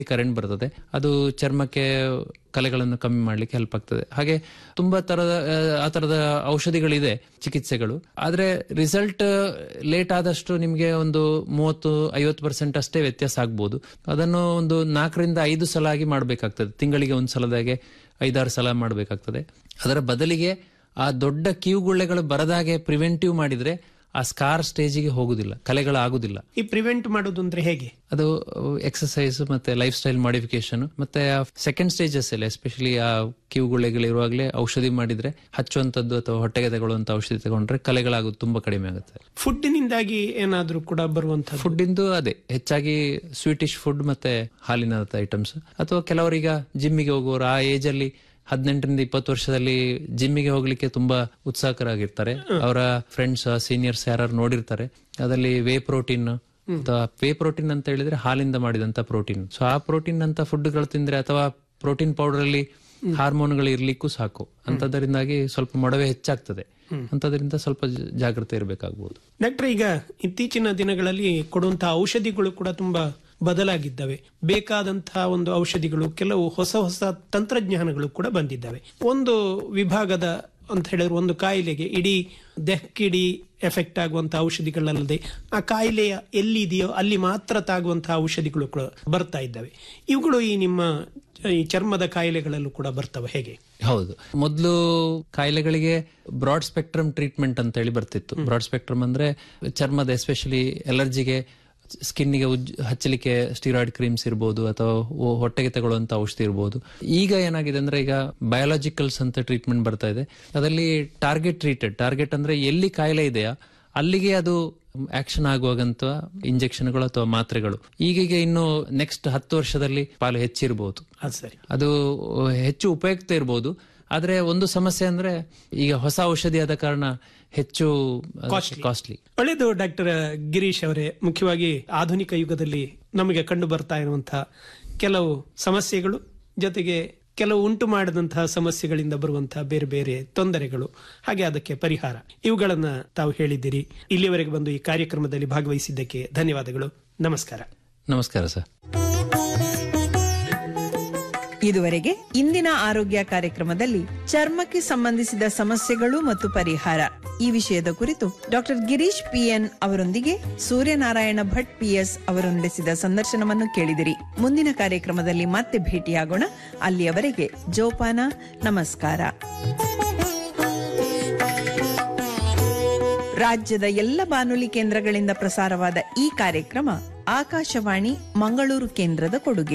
current ಬರ್ತದೆ ಅದು ಚರ್ಮಕ್ಕೆ ಕಲೆಗಳನ್ನು ಕಮ್ಮಿ ಮಾಡ್ಲಿಕ್ಕೆ ಹೆಲ್ಪ್ ಆಗ್ತದೆ ಹಾಗೆ ತುಂಬಾ ತರದ ಆ, ಆ ತರದ ಔಷಧಿಗಳಿದೆ ಚಿಕಿತ್ಸೆಗಳು ಆದ್ರೆ ರಿಸಲ್ಟ್ ಲೇಟ್ ಆದಷ್ಟು ನಿಮ್ಗೆ ಒಂದು ಮೂವತ್ತು ಐವತ್ತು ಪರ್ಸೆಂಟ್ ಅಷ್ಟೇ ವ್ಯತ್ಯಾಸ ಆಗ್ಬೋದು ಅದನ್ನು ಒಂದು ನಾಲ್ಕರಿಂದ ಐದು ಸಲ ಆಗಿ ಮಾಡಬೇಕಾಗ್ತದೆ ತಿಂಗಳಿಗೆ ಒಂದು ಸಲದಾಗೆ ಐದಾರು ಸಲ ಮಾಡಬೇಕಾಗ್ತದೆ ಅದರ ಬದಲಿಗೆ ಆ ದೊಡ್ಡ ಕಿವುಗುಳ್ಳೆಗಳು ಬರದಾಗೆ ಪ್ರಿವೆಂಟಿವ್ ಮಾಡಿದ್ರೆ ಆ ಸ್ಕಾರ್ ಸ್ಟೇಜಿಗೆ ಹೋಗುದಿಲ್ಲ ಕಲೆಗಳಾಗುದಿಲ್ಲ ಈ ಪ್ರಿವೆಂಟ್ ಮಾಡೋದು ಅಂದ್ರೆ ಹೇಗೆ ಅದು ಎಕ್ಸಸೈಸ್ ಮತ್ತೆ ಲೈಫ್ ಸ್ಟೈಲ್ ಮಾಡಿಫಿಕೇಶನ್ ಮತ್ತೆ ಸೆಕೆಂಡ್ ಸ್ಟೇಜಸ್ ಅಲ್ಲಿ ಎಸ್ಪೆಷಲಿ ಆ ಕಿವುಗುಳ್ಳೆಗಳಿರುವಾಗಲೇ ಔಷಧಿ ಮಾಡಿದ್ರೆ ಹಚ್ಚುವಂತದ್ದು ಅಥವಾ ಹೊಟ್ಟೆಗೆ ತಗೊಳ್ಳುವಂತ ಔಷಧಿ ತಗೊಂಡ್ರೆ ಕಲೆಗಳಾಗೋದು ತುಂಬಾ ಕಡಿಮೆ ಆಗುತ್ತೆ ಫುಡ್ನಿಂದಾಗಿ ಏನಾದ್ರೂ ಕೂಡ ಬರುವಂತಹ ಫುಡ್ ಇಂದು ಅದೇ ಹೆಚ್ಚಾಗಿ ಸ್ವೀಟಿಶ್ ಫುಡ್ ಮತ್ತೆ ಹಾಲಿನ ಐಟಮ್ಸ್ ಅಥವಾ ಕೆಲವರೀಗ ಜಿಮ್ಮಿಗೆ ಹೋಗುವವರು ಆ ಏಜ್ ಅಲ್ಲಿ ಹದಿನೆಂಟರಿಂದ ಇಪ್ಪತ್ತು ವರ್ಷದಲ್ಲಿ ಜಿಮ್ಮಿಗೆ ಹೋಗ್ಲಿಕ್ಕೆ ತುಂಬಾ ಉತ್ಸಾಹಕರಾಗಿರ್ತಾರೆ ಅವರ ಫ್ರೆಂಡ್ಸ್ ಸೀನಿಯರ್ಸ್ ಯಾರು ನೋಡಿರ್ತಾರೆ ಅದರಲ್ಲಿ ವೇ ಪ್ರೋಟೀನ್ ಅಥವಾ ವೇ ಪ್ರೋಟೀನ್ ಅಂತ ಹೇಳಿದ್ರೆ ಹಾಲಿಂದ ಮಾಡಿದಂತ ಪ್ರೋಟೀನ್ ಸೊ ಆ ಪ್ರೋಟೀನ್ ಅಂತ ಫುಡ್ಗಳು ತಿಂದ್ರೆ ಅಥವಾ ಪ್ರೋಟೀನ್ ಪೌಡರ್ ಅಲ್ಲಿ ಹಾರ್ಮೋನ್ಗಳು ಇರ್ಲಿಕ್ಕೂ ಸಾಕು ಅಂತದರಿಂದಾಗಿ ಸ್ವಲ್ಪ ಮೊಡವೆ ಹೆಚ್ಚಾಗ್ತದೆ ಅಂತದ್ರಿಂದ ಸ್ವಲ್ಪ ಜ- ಜಾಗ್ರತೆ ಇರಬೇಕಾಗ್ಬೋದು ಡಾಕ್ಟರ್ ಈಗ ಇತ್ತೀಚಿನ ದಿನಗಳಲ್ಲಿ ಕೊಡುವಂತಹ ಔಷಧಿಗಳು ಕೂಡ ತುಂಬಾ ಬದಲಾಗಿದ್ದಾವೆ ಬೇಕಾದಂತಹ ಒಂದು ಔಷಧಿಗಳು ಕೆಲವು ಹೊಸ ಹೊಸ ತಂತ್ರಜ್ಞಾನಗಳು ಕೂಡ ಬಂದಿದ್ದಾವೆ ಒಂದು ವಿಭಾಗದ ಅಂತ ಹೇಳಿದ್ರೆ ಒಂದು ಕಾಯಿಲೆಗೆ ಇಡೀ ದೇಹಕ್ಕಿಡೀ ಎಫೆಕ್ಟ್ ಆಗುವಂತಹ ಔಷಧಿಗಳಲ್ಲದೆ ಆ ಕಾಯಿಲೆಯ ಎಲ್ಲಿದೆಯೋ ಅಲ್ಲಿ ಮಾತ್ರ ತಾಗುವಂತಹ ಔಷಧಿಗಳು ಕೂಡ ಬರ್ತಾ ಇದ್ದಾವೆ ಇವುಗಳು ಈ ನಿಮ್ಮ ಈ ಚರ್ಮದ ಕಾಯಿಲೆಗಳಲ್ಲೂ ಕೂಡ ಬರ್ತವೆ ಹೇಗೆ ಹೌದು ಮೊದಲು ಕಾಯಿಲೆಗಳಿಗೆ ಬ್ರಾಡ್ ಸ್ಪೆಕ್ಟ್ರಮ್ ಟ್ರೀಟ್ಮೆಂಟ್ ಅಂತ ಹೇಳಿ ಬರ್ತಿತ್ತು ಬ್ರಾಡ್ ಸ್ಪೆಕ್ಟ್ರಮ್ ಅಂದ್ರೆ ಚರ್ಮದ ಎಸ್ಪೆಷಲಿ ಎಲರ್ಜಿಗೆ ಸ್ಕಿನ್ಗೆ ಉಜ್ ಹಚ್ಚಲಿಕ್ಕೆ ಸ್ಟಿರಾಯ್ಡ್ ಕ್ರೀಮ್ಸ್ ಇರ್ಬೋದು ಅಥವಾ ಒ- ಹೊಟ್ಟೆಗೆ ತಗೊಳ್ಳುವಂತ ಔಷಧಿ ಇರ್ಬೋದು ಈಗ ಏನಾಗಿದೆ ಅಂದ್ರೆ ಈಗ ಬಯೋಲಾಜಿಕಲ್ಸ್ ಅಂತ ಟ್ರೀಟ್ಮೆಂಟ್ ಬರ್ತಾ ಇದೆ ಅದರಲ್ಲಿ ಟಾರ್ಗೆಟ್ ಟ್ರೀಟೆಡ್ ಟಾರ್ಗೆಟ್ ಅಂದ್ರೆ ಎಲ್ಲಿ ಕಾಯಿಲೆ ಇದೆಯಾ ಅಲ್ಲಿಗೆ ಅದು ಆಕ್ಷನ್ ಆಗುವಾಗಂತ ಇಂಜೆಕ್ಷನ್ಗಳು ಅಥವಾ ಮಾತ್ರೆಗಳು ಈಗೀಗ ಇನ್ನು ನೆಕ್ಸ್ಟ್ ಹತ್ತು ವರ್ಷದಲ್ಲಿ ಪಾಲು ಹೆಚ್ಚಿರಬಹುದು ಅದು ಸರಿ ಅದು ಹೆಚ್ಚು ಉಪಯುಕ್ತ ಇರಬಹುದು ಆದ್ರೆ ಒಂದು ಸಮಸ್ಯೆ ಅಂದ್ರೆ ಈಗ ಹೊಸ ಔಷಧಿ ಆದ ಕಾರಣ ಹೆಚ್ಚು ಕಾಸ್ಟ್ಲಿ ಒಳ್ಳೆಯದು ಡಾಕ್ಟರ್ ಗಿರೀಶ್ ಅವರೇ ಮುಖ್ಯವಾಗಿ ಆಧುನಿಕ ಯುಗದಲ್ಲಿ ನಮಗೆ ಕಂಡು ಬರ್ತಾ ಇರುವಂತಹ ಕೆಲವು ಸಮಸ್ಯೆಗಳು ಜೊತೆಗೆ ಕೆಲವು ಉಂಟು ಮಾಡದಂತಹ ಸಮಸ್ಯೆಗಳಿಂದ ಬರುವಂತಹ ಬೇರೆ ಬೇರೆ ತೊಂದರೆಗಳು ಹಾಗೆ ಅದಕ್ಕೆ ಪರಿಹಾರ ಇವುಗಳನ್ನ ತಾವು ಹೇಳಿದ್ದೀರಿ ಇಲ್ಲಿವರೆಗೆ ಬಂದು ಈ ಕಾರ್ಯಕ್ರಮದಲ್ಲಿ ಭಾಗವಹಿಸಿದ್ದಕ್ಕೆ ಧನ್ಯವಾದಗಳು ನಮಸ್ಕಾರ ನಮಸ್ಕಾರ ಸರ್ ಇದುವರೆಗೆ ಇಂದಿನ ಆರೋಗ್ಯ ಕಾರ್ಯಕ್ರಮದಲ್ಲಿ ಚರ್ಮಕ್ಕೆ ಸಂಬಂಧಿಸಿದ ಸಮಸ್ಯೆಗಳು ಮತ್ತು ಪರಿಹಾರ ಈ ವಿಷಯದ ಕುರಿತು ಡಾಕ್ಟರ್ ಗಿರೀಶ್ ಪಿಎನ್ ಅವರೊಂದಿಗೆ ಸೂರ್ಯನಾರಾಯಣ ಭಟ್ ಪಿಎಸ್ ಅವರು ನಡೆಸಿದ ಸಂದರ್ಶನವನ್ನು ಕೇಳಿದಿರಿ ಮುಂದಿನ ಕಾರ್ಯಕ್ರಮದಲ್ಲಿ ಮತ್ತೆ ಭೇಟಿಯಾಗೋಣ ಅಲ್ಲಿಯವರೆಗೆ ಜೋಪಾನ ನಮಸ್ಕಾರ ರಾಜ್ಯದ ಎಲ್ಲ ಬಾನುಲಿ ಕೇಂದ್ರಗಳಿಂದ ಪ್ರಸಾರವಾದ ಈ ಕಾರ್ಯಕ್ರಮ ಆಕಾಶವಾಣಿ ಮಂಗಳೂರು ಕೇಂದ್ರದ ಕೊಡುಗೆ